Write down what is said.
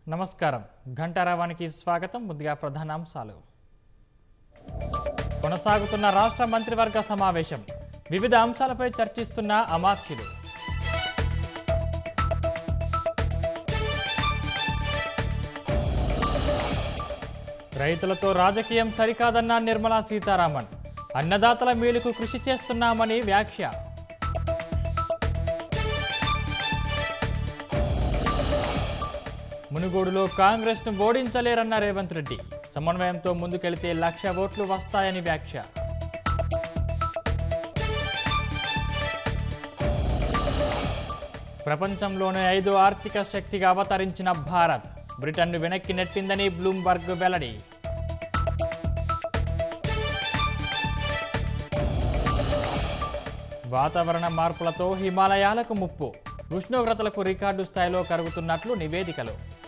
నమస్కారం ఘంటారావానికి స్వాగతం ముందుగా ప్రధానాంశాలు కొనసాగుతున్న రాష్ట్ర మంత్రివర్గ సమావేశం వివిధ అంశాలపై చర్చిస్తున్న అమాత్యులు రైతులతో రాజకీయం సరికాదన్న నిర్మలా సీతారామన్ అన్నదాతల మేలుకు కృషి చేస్తున్నామని వ్యాఖ్య మునుగోడులో కాంగ్రెస్ను ఓడించలేరన్న రేవంత్ రెడ్డి సమన్వయంతో ముందుకెళితే లక్ష ఓట్లు వస్తాయని వ్యాఖ్య ప్రపంచంలోనే ఐదో ఆర్థిక శక్తిగా అవతరించిన భారత్ బ్రిటన్ను వెనక్కి నెట్టిందని బ్లూంబర్గ్ వెల్లడి వాతావరణ మార్పులతో హిమాలయాలకు ముప్పు ఉష్ణోగ్రతలకు రికార్డు స్థాయిలో కరుగుతున్నట్లు నివేదికలు